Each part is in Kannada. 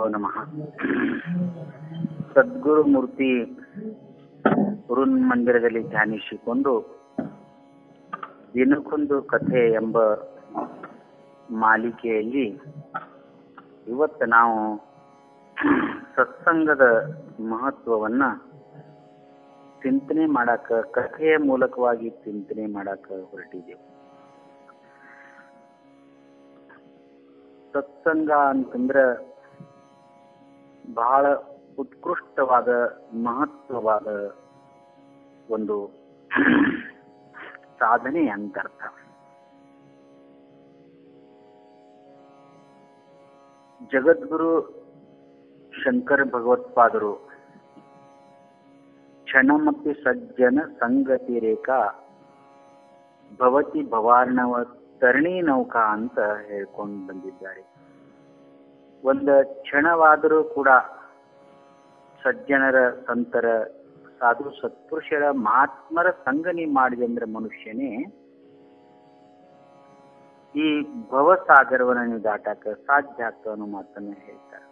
ನಮಃ ಸದ್ಗುರು ಮೂರ್ತಿ ಗುರುನ್ ಮಂದಿರದಲ್ಲಿ ಧ್ಯಾನಿಸಿಕೊಂಡು ದಿನಕ್ಕೊಂದು ಕಥೆ ಎಂಬ ಮಾಲಿಕೆಯಲ್ಲಿ ಇವತ್ತು ನಾವು ಸತ್ಸಂಗದ ಮಹತ್ವವನ್ನ ಚಿಂತನೆ ಮಾಡಾಕ ಕಥೆಯ ಮೂಲಕವಾಗಿ ಚಿಂತನೆ ಮಾಡಾಕ ಹೊರಟಿದ್ದೆವು ಸತ್ಸಂಗ ಅಂತಂದ್ರ ಬಹಳ ಉತ್ಕೃಷ್ಟವಾದ ಮಹತ್ವವಾದ ಒಂದು ಸಾಧನೆ ಅಂತರ್ಥ ಜಗದ್ಗುರು ಶಂಕರ ಭಗವತ್ಪಾದರು ಕ್ಷಣಮಪಿ ಸಜ್ಜನ ಸಂಗತಿ ರೇಖಾ ಭವತಿ ಭವಾರ್ಣವ ತರಣಿ ನೌಕಾ ಅಂತ ಹೇಳ್ಕೊಂಡು ಬಂದಿದ್ದಾರೆ ಒಂದು ಕ್ಷಣವಾದರೂ ಕೂಡ ಸಜ್ಜನರ ಸಂತರ ಸಾಧು ಸತ್ಪುರುಷರ ಮಹಾತ್ಮರ ಸಂಗನಿ ಮಾಡಿದೆ ಅಂದ್ರೆ ಮನುಷ್ಯನೇ ಈ ಭವಸಾಗರವನ್ನ ನೀವು ದಾಟಾಕ ಸಾಧ್ಯ ಆಗ್ತವ ಅನ್ನೋ ಮಾತನ್ನ ಹೇಳ್ತಾರೆ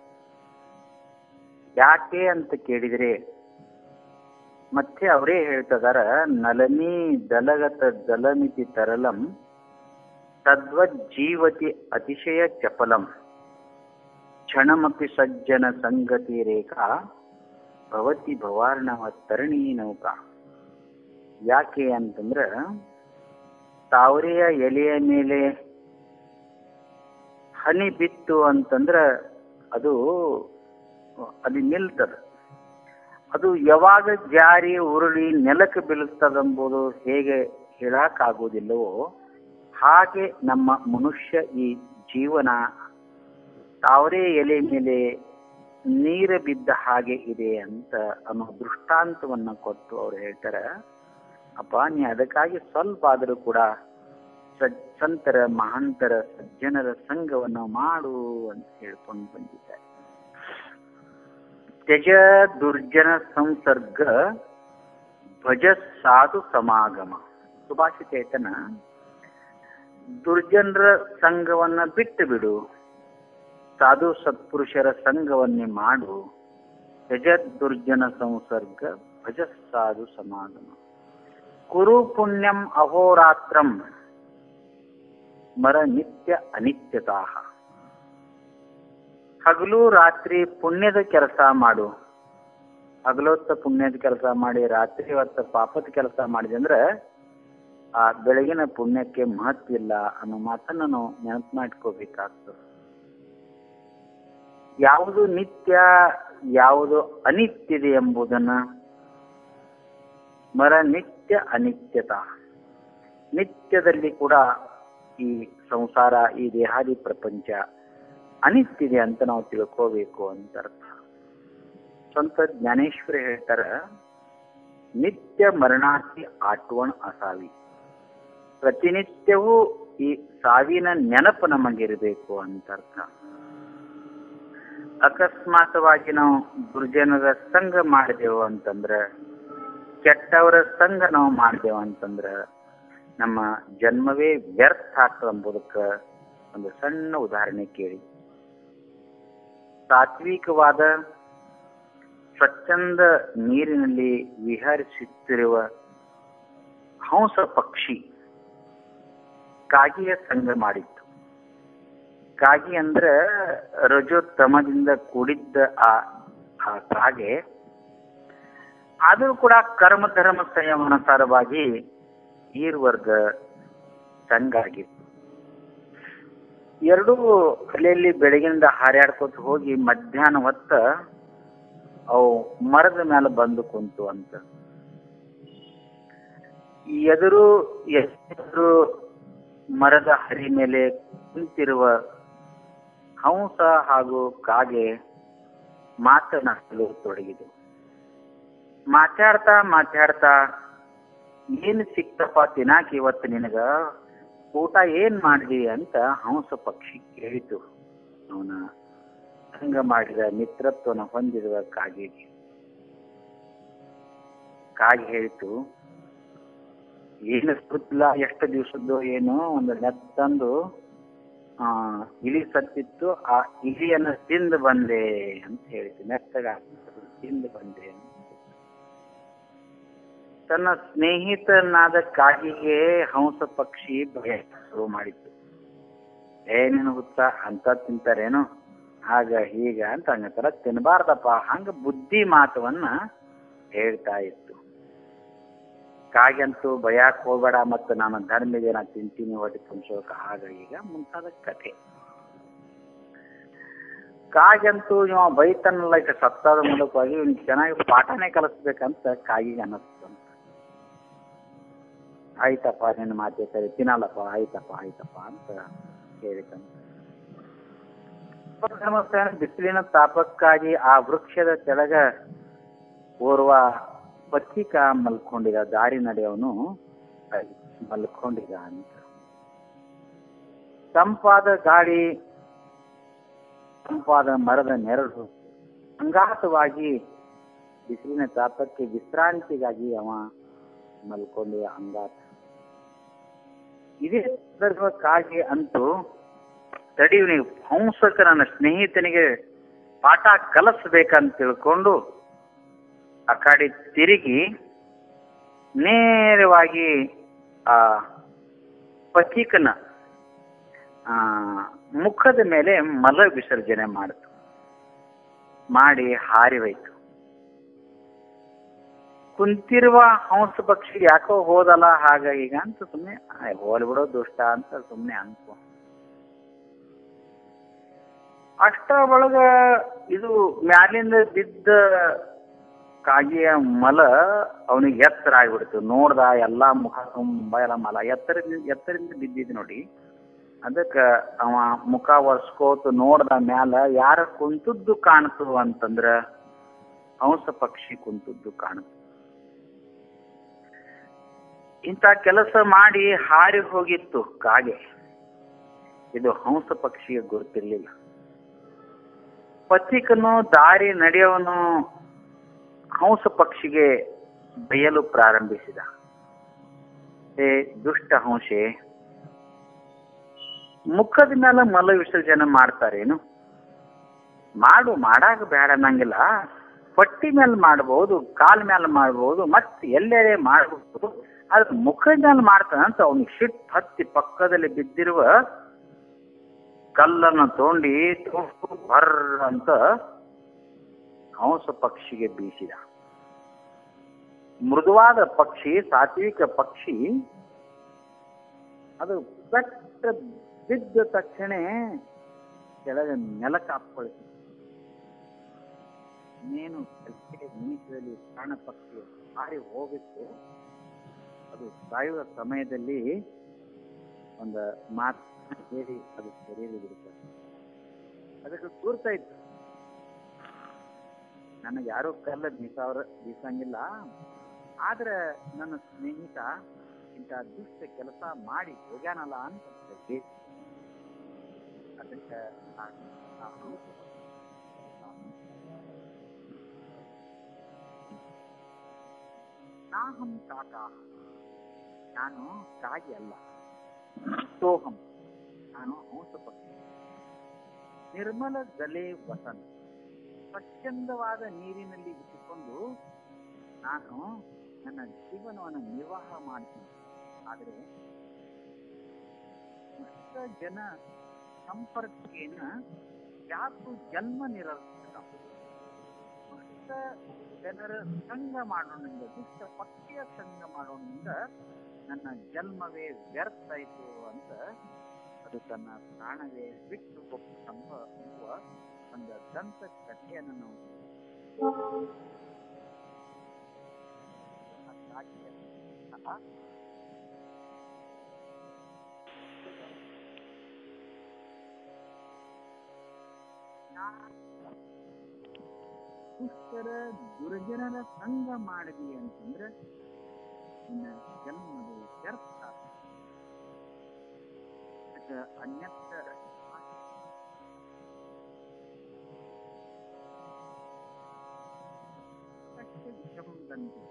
ಯಾಕೆ ಅಂತ ಕೇಳಿದ್ರೆ ಮತ್ತೆ ಅವರೇ ಹೇಳ್ತದಾರ ನಲನಿ ದಲಗತ ದಲಮಿತಿ ತರಲಂ ತದ್ವಜ್ಜೀವತಿ ಅತಿಶಯ ಚಪಲಂ ಕ್ಷಣಮಪಿ ಸಜ್ಜನ ಸಂಗತಿ ರೇಖಾ ಭವತಿ ಭವಾರ್ಣವ ತರಣಿ ನೌಕಾ ಯಾಕೆ ಅಂತಂದ್ರ ತಾವರೆಯ ಎಲೆಯ ಮೇಲೆ ಹನಿ ಬಿತ್ತು ಅಂತಂದ್ರ ಅದು ಅದು ನಿಲ್ತದ ಅದು ಯಾವಾಗ ಜಾರಿ ಉರುಳಿ ನೆಲಕ್ಕೆ ಬೀಳುತ್ತದೆಂಬುದು ಹೇಗೆ ಹೇಳಕ್ಕಾಗುವುದಿಲ್ಲವೋ ಹಾಗೆ ನಮ್ಮ ಮನುಷ್ಯ ಈ ಜೀವನ ತಾವರೆ ಎಲೆ ಮೇಲೆ ನೀರು ಬಿದ್ದ ಹಾಗೆ ಇದೆ ಅಂತ ಅನ್ನೋ ದೃಷ್ಟಾಂತವನ್ನ ಕೊಟ್ಟು ಅವ್ರು ಹೇಳ್ತಾರೆ ಅಪ್ಪ ನೀ ಅದಕ್ಕಾಗಿ ಸ್ವಲ್ಪ ಆದರೂ ಕೂಡ ಸಜ್ ಸಂತರ ಮಹಾಂತರ ಸಜ್ಜನರ ಸಂಘವನ್ನು ಮಾಡು ಅಂತ ಹೇಳ್ಕೊಂಡು ಬಂದಿದ್ದಾರೆ ತ್ಯಜ ದುರ್ಜನ ಸಂಸರ್ಗ ಭಜ ಸಾಧು ಸಮಾಗಮ ಸುಭಾಷಿತೇತನ ದುರ್ಜನರ ಸಂಘವನ್ನ ಬಿಟ್ಟು ಬಿಡು ಸಾಧು ಸತ್ಪುರುಷರ ಸಂಘವನ್ನೇ ಮಾಡು ತ್ಯಜ ದುರ್ಜನ ಸಂಸರ್ಗ ಭಜ ಸಾಧು ಸಮಾಗಮ ಕುರು ಪುಣ್ಯಂ ಅಹೋರಾತ್ರಂ ಮರ ನಿತ್ಯ ಅನಿತ್ಯತಾ ಹಗಲು ರಾತ್ರಿ ಪುಣ್ಯದ ಕೆಲಸ ಮಾಡು ಹಗಲೊತ್ತ ಪುಣ್ಯದ ಕೆಲಸ ಮಾಡಿ ರಾತ್ರಿ ಹೊತ್ತ ಪಾಪದ ಕೆಲಸ ಮಾಡಿದೆ ಅಂದ್ರೆ ಆ ಬೆಳಗಿನ ಪುಣ್ಯಕ್ಕೆ ಮಹತ್ವ ಇಲ್ಲ ಅನ್ನೋ ಮಾತನ್ನ ನಾವು ನೆನಪು ಮಾಡ್ಕೋಬೇಕಾಗ್ತದೆ ಯಾವುದು ನಿತ್ಯ ಯಾವುದು ಅನಿತ್ಯದೆ ಎಂಬುದನ್ನ ಮರ ನಿತ್ಯ ಅನಿತ್ಯತಾ ನಿತ್ಯದಲ್ಲಿ ಕೂಡ ಈ ಸಂಸಾರ ಈ ದೇಹಾದಿ ಪ್ರಪಂಚ ಅನಿತ್ಯದೆ ಅಂತ ನಾವು ತಿಳ್ಕೋಬೇಕು ಅಂತ ಅರ್ಥ ಸ್ವಂತ ಜ್ಞಾನೇಶ್ವರ ಹೇಳ್ತಾರ ನಿತ್ಯ ಮರಣಾತಿ ಆಟ್ವಣ್ ಅಸಾವಿ ಪ್ರತಿನಿತ್ಯವೂ ಈ ಸಾವಿನ ನೆನಪು ನಮಗಿರಬೇಕು ಅಂತ ಅರ್ಥ ಅಕಸ್ಮಾತವಾಗಿ ನಾವು ದುರ್ಜನರ ಸಂಘ ಮಾಡಿದೆವು ಅಂತಂದ್ರ ಕೆಟ್ಟವರ ಸಂಘ ನಾವು ಮಾಡಿದೆವು ಅಂತಂದ್ರ ನಮ್ಮ ಜನ್ಮವೇ ವ್ಯರ್ಥ ಆಗ್ತದೆ ಎಂಬುದಕ್ಕ ಒಂದು ಸಣ್ಣ ಉದಾಹರಣೆ ಕೇಳಿ ಸಾತ್ವಿಕವಾದ ಸ್ವಚ್ಛಂದ ನೀರಿನಲ್ಲಿ ವಿಹರಿಸುತ್ತಿರುವ ಹಂಸ ಪಕ್ಷಿ ಕಾಗಿಯ ಸಂಘ ಮಾಡಿತ್ತು ಕಾಗಿ ಅಂದ್ರ ರಜೋತ್ತಮದಿಂದ ಕೂಡಿದ್ದ ಆ ಆ ಕಾಗೆ ಆದರೂ ಕೂಡ ಕರ್ಮ ಧರ್ಮ ಸಂಯಮನುಸಾರವಾಗಿ ಈರ್ವರ್ಗ ಸಂಘ ಆಗಿತ್ತು ಎರಡೂ ಅಲೆಯಲ್ಲಿ ಬೆಳಗಿನಿಂದ ಹಾರ್ಯಾಡ್ಕೊತ ಹೋಗಿ ಮಧ್ಯಾಹ್ನ ಹೊತ್ತ ಅವು ಮರದ ಮೇಲೆ ಬಂದು ಕುಂತು ಅಂತ ಎದುರು ಎದುರು ಮರದ ಹರಿ ಮೇಲೆ ಕುಂತಿರುವ ಹಂಸ ಹಾಗೂ ಕಾಗೆ ಮಾತನಾಡಲು ತೊಡಗಿದು ಮಾತಾಡ್ತಾ ಮಾತಾಡ್ತಾ ಏನ್ ಸಿಕ್ತಪ್ಪ ತಿನ್ನಾಕ ಇವತ್ತು ನಿನಗ ಊಟ ಏನ್ ಮಾಡಿದಿ ಅಂತ ಹಂಸ ಪಕ್ಷಿ ಕೇಳಿತು ಅವನ ಸಂಗ ಮಾಡಿದ ಮಿತ್ರತ್ವನ ಹೊಂದಿರುವ ಕಾಗೆಗೆ ಕಾಗೆ ಹೇಳಿತು ಏನು ಗೊತ್ತಿಲ್ಲ ಎಷ್ಟು ದಿವಸದ್ದು ಏನು ಒಂದು ನೆತ್ತಂದು ಆ, ಇಲಿ ಸತ್ತಿತ್ತು ಆ ಇಲಿಯನ್ನು ತಿಂದು ಬಂದೆ ಅಂತ ಹೇಳಿತು ಮೆತ್ತಗ ತಿಂದು ಬಂದೆ ಅಂತ. ತನ್ನ ಸ್ನೇಹಿತನಾದ ಕಾಗಿಗೆ ಹಂಸ ಪಕ್ಷಿ ಭಯ ಶುರು ಮಾಡಿತ್ತು ಏನೇನು ಹುತ್ತ ಅಂತ ತಿಂತಾರೇನು ಹಾಗ ಹೀಗ ಅಂತ ಹಂಗತರ ತಿನ್ನಬಾರ್ದಪ್ಪ ಹಂಗ ಬುದ್ಧಿ ಮಾತವನ್ನ ಹೇಳ್ತಾ ಇತ್ತು ಕಾಗಂತೂ ಭಯಕ್ ಹೋಗ್ಬೇಡ ಮತ್ತು ನಾನು ಧರ್ಮಿಗೆ ನಾ ತಿಂತೀನಿ ಹೊಟ್ಟೆ ತುಂಬಿಸೋಕ ಆಗ ಈಗ ಮುಂತಾದ ಕಥೆ ಕಾಗಂತೂ ಇವ ಬೈತನಲ್ಲ ಈಗ ಸತ್ತಾದ ಮೂಲಕವಾಗಿ ಇವ್ನಿಗೆ ಚೆನ್ನಾಗಿ ಪಾಠನೇ ಕಲಿಸ್ಬೇಕಂತ ಕಾಗಿಗೆ ಅನ್ನಿಸ್ತು ಅಂತ ಆಯ್ತಪ್ಪ ನಿನ್ನ ಮಾತೆ ಸರಿ ತಿನ್ನಲ್ಲಪ್ಪ ಆಯ್ತಪ್ಪ ಆಯ್ತಪ್ಪ ಅಂತ ಹೇಳಿತಂತ ಧರ್ಮಸ್ಥಾನ ಬಿಸಿಲಿನ ತಾಪಕ್ಕಾಗಿ ಆ ವೃಕ್ಷದ ಕೆಳಗ ಓರ್ವ ಪತ್ರಿಕ ಮಲ್ಕೊಂಡಿದ ದಾರಿ ನಡೆಯವನು ಮಲ್ಕೊಂಡಿದ ಅಂತ ತಂಪಾದ ಗಾಳಿ ತಂಪಾದ ಮರದ ನೆರಳು ಅಂಗಾತವಾಗಿ ಬಿಸಿಲಿನ ತಾಪಕ್ಕೆ ವಿಶ್ರಾಂತಿಗಾಗಿ ಅವ ಮಲ್ಕೊಂಡಿದ ಅಂಗಾತ ಇದೇ ಸಂದರ್ಭಕ್ಕಾಗಿ ಅಂತೂ ತಡಿಯವನಿಗೆ ಹಂಸಕ ನನ್ನ ಸ್ನೇಹಿತನಿಗೆ ಪಾಠ ಕಲಿಸ್ಬೇಕಂತ ತಿಳ್ಕೊಂಡು ಆ ಕಡೆ ತಿರುಗಿ ನೇರವಾಗಿ ಆ ಪಥಿಕನ ಆ ಮುಖದ ಮೇಲೆ ಮಲ ವಿಸರ್ಜನೆ ಮಾಡಿತು ಮಾಡಿ ಹಾರಿ ಹೋಯ್ತು ಕುಂತಿರುವ ಹಂಸ ಪಕ್ಷಿ ಯಾಕೋ ಹೋದಲ್ಲ ಹಾಗ ಈಗ ಅಂತ ಸುಮ್ಮನೆ ಹೋಲ್ ಬಿಡೋ ದುಷ್ಟ ಅಂತ ಸುಮ್ಮನೆ ಅನ್ಕೊ ಅಷ್ಟ ಒಳಗ ಇದು ಮ್ಯಾಲಿಂದ ಬಿದ್ದ ಕಾಗಿಯ ಮಲ ಅವನಿಗೆ ಎತ್ತರ ಆಗ್ಬಿಡ್ತು ನೋಡ್ದ ಎಲ್ಲಾ ಮುಖ ತುಂಬ ಎಲ್ಲ ಮಲ ಎತ್ತರದಿಂದ ಎತ್ತರದಿಂದ ಬಿದ್ದಿದ್ ನೋಡಿ ಅದಕ್ಕ ಅವ ಮುಖ ಒರ್ಸ್ಕೋತ ನೋಡ್ದ ಮ್ಯಾಲ ಯಾರ ಕುಂತದ್ದು ಕಾಣ್ತು ಅಂತಂದ್ರ ಹಂಸ ಪಕ್ಷಿ ಕುಂತದ್ದು ಕಾಣ್ತು ಇಂಥ ಕೆಲಸ ಮಾಡಿ ಹಾರಿ ಹೋಗಿತ್ತು ಕಾಗೆ ಇದು ಹಂಸ ಪಕ್ಷಿಗೆ ಗುರುತಿರ್ಲಿಲ್ಲ ಪಥಿಕನು ದಾರಿ ನಡೆಯವನು ಹಂಸ ಪಕ್ಷಿಗೆ ಬಯಲು ಪ್ರಾರಂಭಿಸಿದ ಏ ದುಷ್ಟ ಹಂಸೆ ಮುಖದ ಮೇಲೆ ಮಲ ವಿಸರ್ಜನೆ ಮಾಡ್ತಾರೇನು ಮಾಡು ಮಾಡಾಕ ಬೇಡ ಅನ್ನಂಗಿಲ್ಲ ಪಟ್ಟಿ ಮೇಲೆ ಮಾಡಬಹುದು ಕಾಲ್ ಮೇಲೆ ಮಾಡಬಹುದು ಮತ್ತೆ ಎಲ್ಲೆಡೆ ಮಾಡಬಹುದು ಆದ್ರೆ ಮುಖದ ಮೇಲೆ ಮಾಡ್ತಾನಂತ ಅವನಿಗೆ ಸಿಟ್ಟು ಹತ್ತಿ ಪಕ್ಕದಲ್ಲಿ ಬಿದ್ದಿರುವ ಕಲ್ಲನ್ನು ತೋಂಡಿ ಬರ್ರ ಅಂತ ಹಂಸ ಪಕ್ಷಿಗೆ ಬೀಸಿದ ಮೃದುವಾದ ಪಕ್ಷಿ ಸಾತ್ವಿಕ ಪಕ್ಷಿ ಅದು ಪೆಟ್ಟ ಬಿದ್ದ ತಕ್ಷಣ ಕೆಳಗೆ ನೆಲಕ್ಕೆ ಹಾಕ್ಕೊಳ್ತು ಇನ್ನೇನು ಕೆಲಸಕ್ಕೆ ನಿಮಿಷದಲ್ಲಿ ಪ್ರಾಣ ಪಕ್ಷಿ ಹಾರಿ ಹೋಗಿತ್ತು ಅದು ಸಾಯುವ ಸಮಯದಲ್ಲಿ ಒಂದು ಮಾತು ಹೇಳಿ ಅದು ಸರಿಯಲ್ಲಿ ಬಿಡುತ್ತದೆ ಅದಕ್ಕೆ ಕೂರ್ತಾ ಇತ್ತು ನನಗೆ ಯಾರೂ ಕಲ್ಲ ಬೀಸಾವ್ರ ಬೀಸಂಗಿಲ್ಲ ಆದ್ರೆ ನನ್ನ ಸ್ನೇಹಿತ ಇಂಥ ದುಷ್ಟ ಕೆಲಸ ಮಾಡಿ ಹೋಗ್ಯಾನಲ್ಲ ಅಂತ ಹೇಳಿ ಅದಕ್ಕೆ ಆ- ಆ ಹಂಸ ನಾಹಂ ಕಾಕ ನಾನು ಕಾಗಿ ಅಲ್ಲ ಸೋಹಂ ನಾನು ಹಂಸ ಪಕ್ಷಿ ನಿರ್ಮಲ ಗಲೆ ವಸನ ಸ್ವಚ್ಛಂದವಾದ ನೀರಿನಲ್ಲಿ ಇಟ್ಟುಕೊಂಡು ನಾನು ನನ್ನ ಜೀವನವನ್ನು ನಿರ್ವಾಹ ಮಾಡ್ತೀನಿ ಆದರೆ ದುಷ್ಟ ಜನ ಸಂಪರ್ಕೇನ ಯಾಕು ಜನ್ಮ ನಿರರ್ಥಕ ದುಷ್ಟ ಜನರ ಸಂಘ ಮಾಡೋದ್ರಿಂದ ದುಷ್ಟ ಪಕ್ಷಿಯ ಸಂಘ ಮಾಡೋದ್ರಿಂದ ನನ್ನ ಜನ್ಮವೇ ವ್ಯರ್ಥ ಆಯಿತು ಅಂತ ಅದು ತನ್ನ ಪ್ರಾಣವೇ ಬಿಟ್ಟು ಹೋಗ್ತಂಬ ಎಂಬುವ ಒಂದು ದಂತ ಕಥೆಯನ್ನು ನಾವು ಅದಾಗಿ ಸಹ ದುಷ್ಟರ ದುರ್ಜನರ ಸಂಘ ಮಾಡಿದಿ ಅಂತಂದ್ರೆ ನಿನ್ನ ಜನ್ಮದ ವ್ಯರ್ಥ ಅದಕ್ಕೆ ಅನ್ಯತ್ರ ಕಷ್ಟ ವಿಷಮದಂತೆ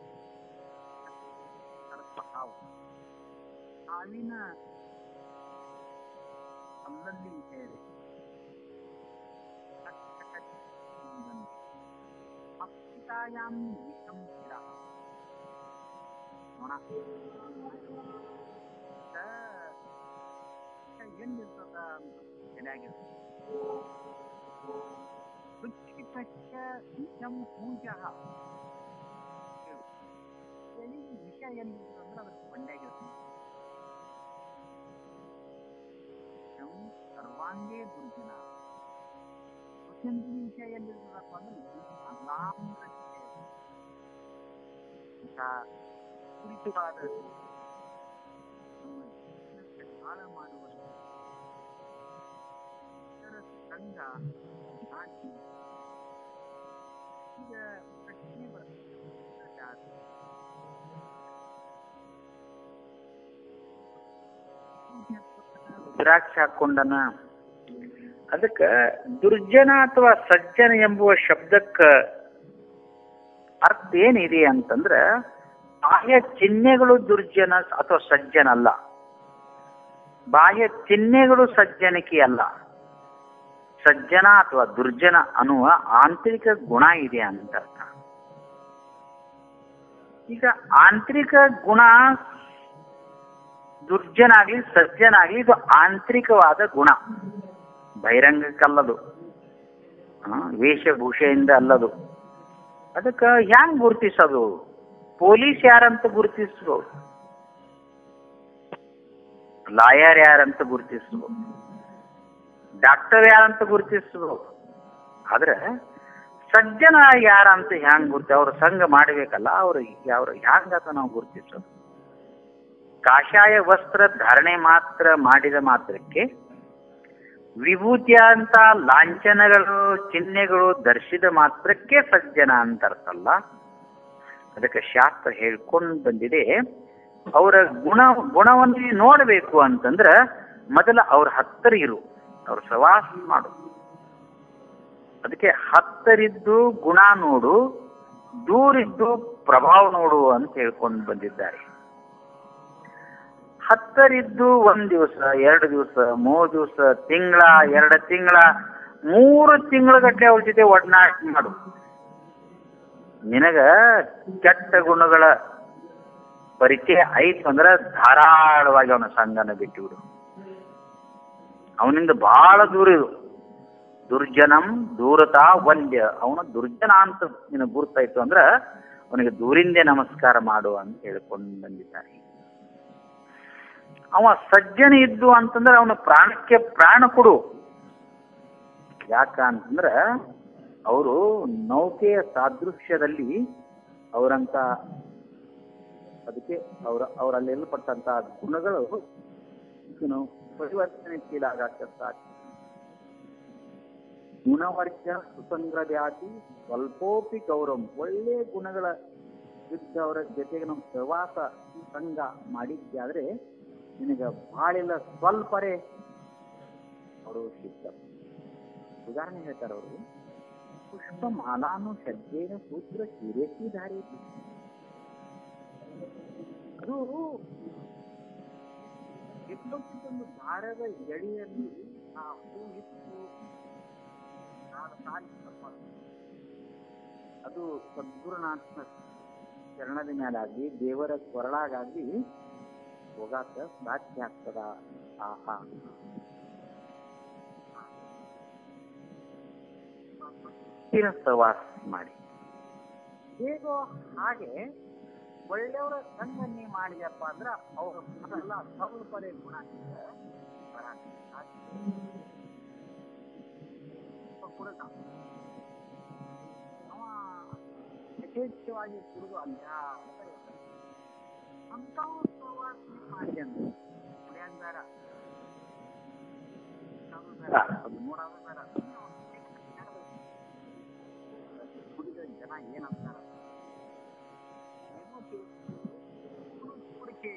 ಸರ್ಪ ಹಾವು ಹಾವಿನ ಅಲ್ಲಲ್ಲಿ ವಿಷಯ ಇದೆ ಅಸ್ಮಿತಾಯಾಂ ವಿಷಂ ಸ್ಥಿರ ನೋಣ ಏನಿರ್ತದ ತಲೆಯಾಗಿರ್ತದೆ ರುಚಿಕಚ್ಚ ವಿಷಂ ಪೂಜಃ ತಲೆ ವಿಷ ಎಲ್ಲಿರ್ತದೆ ಅಂದ್ರೆ ಅದ್ರ ಬಂಡೆಯಾಗಿರ್ತದೆ ವಿಷಂ ಸರ್ವಾಂಗೇ ದುರ್ಜನ ರುಚಂತಿ ವಿಷಯ ಎಲ್ಲಿರ್ತದಪ್ಪ ಅಂದ್ರೆ ಅಗಾಮ್ರ ಇಂಥ ಕುರಿತವಾದ ನಮ್ಮ ಜೀವನಕ್ಕೆ ಹಾಳ ಮಾಡುವ ಇತರ ಸಂಘ ನಾಟಿ ಈಗ ಪ್ರಶ್ನೆ ಬರ್ತದೆ ಜಾತಿ ರುದ್ರಾಕ್ಷ ಹಾಕೊಂಡನ ಅದಕ್ಕ ದುರ್ಜನ ಅಥವಾ ಸಜ್ಜನ ಎಂಬುವ ಶಬ್ದಕ್ಕ ಅರ್ಥ ಏನಿದೆ ಅಂತಂದ್ರ ಬಾಹ್ಯ ಚಿಹ್ನೆಗಳು ದುರ್ಜನ ಅಥವಾ ಸಜ್ಜನ ಅಲ್ಲ ಬಾಹ್ಯ ಚಿಹ್ನೆಗಳು ಸಜ್ಜನಿಕೆ ಅಲ್ಲ ಸಜ್ಜನ ಅಥವಾ ದುರ್ಜನ ಅನ್ನುವ ಆಂತರಿಕ ಗುಣ ಇದೆ ಅಂತ ಅರ್ಥ ಈಗ ಆಂತರಿಕ ಗುಣ ದುರ್ಜನ ಆಗ್ಲಿ ಸಜ್ಜನ ಆಗ್ಲಿ ಇದು ಆಂತರಿಕವಾದ ಗುಣ ಬಹಿರಂಗಕ್ಕಲ್ಲದು ಆ, ವೇಷಭೂಷೆಯಿಂದ ಅಲ್ಲದು ಅದಕ್ಕೆ ಹ್ಯಾಂಗ್ ಗುರುತಿಸೋದು ಪೊಲೀಸ್ ಯಾರಂತ ಗುರುತಿಸ್ಬೋದು ಲಾಯರ್ ಯಾರಂತ ಗುರುತಿಸ್ಬೋದು ಡಾಕ್ಟರ್ ಯಾರಂತ ಗುರುತಿಸ್ಬೋದು ಆದ್ರೆ ಸಜ್ಜನ ಯಾರಂತ ಹ್ಯಾಂಗ್ ಗುರ್ತಿ ಅವ್ರ ಸಂಘ ಮಾಡಬೇಕಲ್ಲ ಅವ್ರು ಅವ್ರು ಹ್ಯಾಂಗತ ನಾವು ಗುರುತಿಸೋದು ಕಾಷಾಯ ವಸ್ತ್ರ ಧಾರಣೆ ಮಾತ್ರ ಮಾಡಿದ ಮಾತ್ರಕ್ಕೆ ವಿಭೂತಿಯ ಅಂತ ಲಾಂಛನಗಳು ಚಿಹ್ನೆಗಳು ಧರಿಸಿದ ಮಾತ್ರಕ್ಕೆ ಸಜ್ಜನ ಅಂತ ಅರ್ಥಲ್ಲ ಅದಕ್ಕೆ ಶಾಸ್ತ್ರ ಹೇಳ್ಕೊಂಡು ಬಂದಿದೆ ಅವರ ಗುಣ ಗುಣವನ್ನು ನೀನು ನೋಡಬೇಕು ಅಂತಂದ್ರ ಮೊದಲ ಅವ್ರ ಹತ್ತಿರ ಇರು ಅವ್ರ ಸವಾಸ ಮಾಡು ಅದಕ್ಕೆ ಹತ್ತರಿದ್ದು ಗುಣ ನೋಡು ದೂರಿದ್ದು ಪ್ರಭಾವ ನೋಡು ಅಂತ ಹೇಳ್ಕೊಂಡು ಬಂದಿದ್ದಾರೆ ಹತ್ತರಿದ್ದು ಒಂದ್ ದಿವಸ ಎರಡು ದಿವಸ ಮೂರು ದಿವಸ ತಿಂಗಳ ಎರಡು ತಿಂಗಳ ಮೂರು ತಿಂಗಳ ಗಟ್ಟಲೆ ಅವ್ರ ಜೊತೆ ಒಡನಾಟ ಮಾಡು ನಿನಗ ಕೆಟ್ಟ ಗುಣಗಳ ಪರಿಚಯ ಐತು ಅಂದ್ರ ಧಾರಾಳವಾಗಿ ಅವನ ಸಂಘನ ಬಿಟ್ಟುಬಿಡು ಅವನಿಂದ ಬಹಳ ದೂರ ಇದು ದುರ್ಜನಂ ದೂರತಾ ವಲ್ಯ ಅವನ ದುರ್ಜನ ಅಂತ ನಿನಗೆ ಗುರ್ತಾಯ್ತು ಅಂದ್ರ ಅವನಿಗೆ ದೂರಿಂದೇ ನಮಸ್ಕಾರ ಮಾಡು ಅಂತ ಹೇಳ್ಕೊಂಡು ಬಂದಿದ್ದಾರೆ ಅವ ಸಜ್ಜನ ಇದ್ದು ಅಂತಂದ್ರೆ ಅವನ ಪ್ರಾಣಕ್ಕೆ ಪ್ರಾಣ ಕೊಡು ಯಾಕ ಅಂತಂದ್ರ ಅವರು ನೌಕೆಯ ಸಾದೃಶ್ಯದಲ್ಲಿ ಅವರಂತ ಅದಕ್ಕೆ ಅವರ ಅವರಲ್ಲಿ ಪಟ್ಟಂತ ಗುಣಗಳು ಏನು ಪರಿವರ್ತನೆಶೀಲಾಗತ್ತ ಗುಣವರ್ಜನ ಸುಸಂಗ್ರವ್ಯಾಧಿ ಸ್ವಲ್ಪೋಪಿ ಗೌರವ ಒಳ್ಳೆ ಗುಣಗಳ ಇದ್ದ ಅವರ ಜೊತೆಗೆ ನಾವು ಸಹವಾಸ ಸಂಘ ಮಾಡಿದ್ದಾದ್ರೆ ನಿನಗೆ ಬಾಳಿಲ್ಲ ಸ್ವಲ್ಪರೇ ಅವರು ಸಿದ್ಧ ಉದಾಹರಣೆ ಹೇಳ್ತಾರೆ ಅವರು ಪುಷ್ಪ ಮಾಲಾನು ಶ್ರದ್ಧೇನ ಸೂತ್ರ ಶಿರೇಸಿ ಧಾರೇತಿ ಅದು ಎಲ್ಲೊಂದು ದಾರದ ಎಳೆಯಲ್ಲಿ ಆ ಹೂ ಇತ್ತು ನಾಲ್ಕು ಸಾಲಿ ತಪ್ಪ. ಅದು ಸದ್ಗುರುನಾಥನ ಚರಣದ ಮೇಲಾಗ್ಲಿ ದೇವರ ಕೊರಳಾಗಾಗ್ಲಿ ಹೋಗಾಕ ಸಾಧ್ಯ ಆಗ್ತದ ಆಹಾ ಸ್ಥಿರ ಸವಾಸ ಮಾಡಿ ಹೇಗೋ ಹಾಗೆ ಒಳ್ಳೆಯವರ ಸಂಘ ನೀ ಮಾಡಿದಪ್ಪ ಅಂದ್ರ ಅವರ ಗುಣಲ್ಲ ಸ್ವಲ್ಪರೇ ಗುಣ ಬರಾಕ ಸಾಧ್ಯ. ಸ್ವಲ್ಪ ಕುಡ್ದ. ಅವ ಯಥೇಚ್ಛವಾಗಿ ಕುಡಿದು ಅಭ್ಯಾಸ ಇರ್ತಾನೆ. ಅಂಥವ್ರು ಸಹವಾಸ ನೀ ಮಾಡಿದೆ ಅಂದ್ರೆ ಕುಡಿಯೋದ್ ಬೇಡ ಅದು ಬೇಡ, ಅದು ನೋಡೋದು ಬೇಡ ಸುಮ್ನೆ ಅವ್ನ್ ಕುಡಿದ ಜನ ಏನಂತಾರ ಏನೋ ತಿಳ್ಕೊಂಡು ಕುಡು- ಕುಡಿಕೆ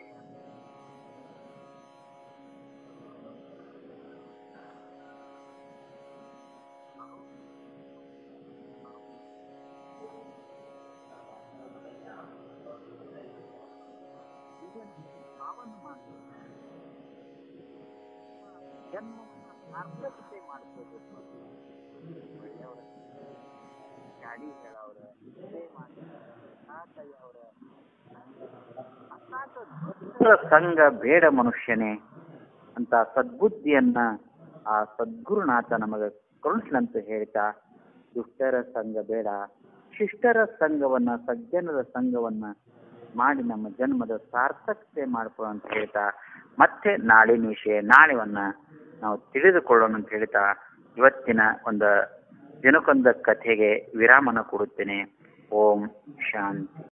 ಸಾವನ್ನು ಮಾಡಿ ಜನ್ಮವನ್ನ ಸಾರ್ಥಕತೆ ಮಾಡ್ಕೋಬೇಕು ಒಳ್ಳೆಯವರ ಗಾಡಿ ಹೇಳವ್ರ ಸೇವೆ ಅವ್ರ ಸಂಘ ಬೇಡ ಮನುಷ್ಯನೇ ಅಂತ ಸದ್ಬುದ್ಧಿಯನ್ನ ಆ ಸದ್ಗುರುನಾಥ ನಮಗೆ ಕರುಣಿಸ್ಲಂತ ಹೇಳ್ತಾ ದುಷ್ಟರ ಸಂಘ ಬೇಡ ಶಿಷ್ಟರ ಸಂಘವನ್ನ ಸಜ್ಜನರ ಸಂಘವನ್ನ ಮಾಡಿ ನಮ್ಮ ಜನ್ಮದ ಸಾರ್ಥಕತೆ ಮಾಡ್ಕೊ ಅಂತ ಹೇಳ್ತಾ ಮತ್ತೆ ನಾಳಿನ ವಿಷಯ ನಾಳೆವನ್ನ ನಾವು ತಿಳಿದುಕೊಳ್ಳೋಣ ಅಂತ ಹೇಳ್ತಾ ಇವತ್ತಿನ ಒಂದು ದಿನಕ್ಕೊಂದ ಕಥೆಗೆ ವಿರಾಮನ ಕೊಡುತ್ತೇನೆ ಓಂ ಶಾಂತಿ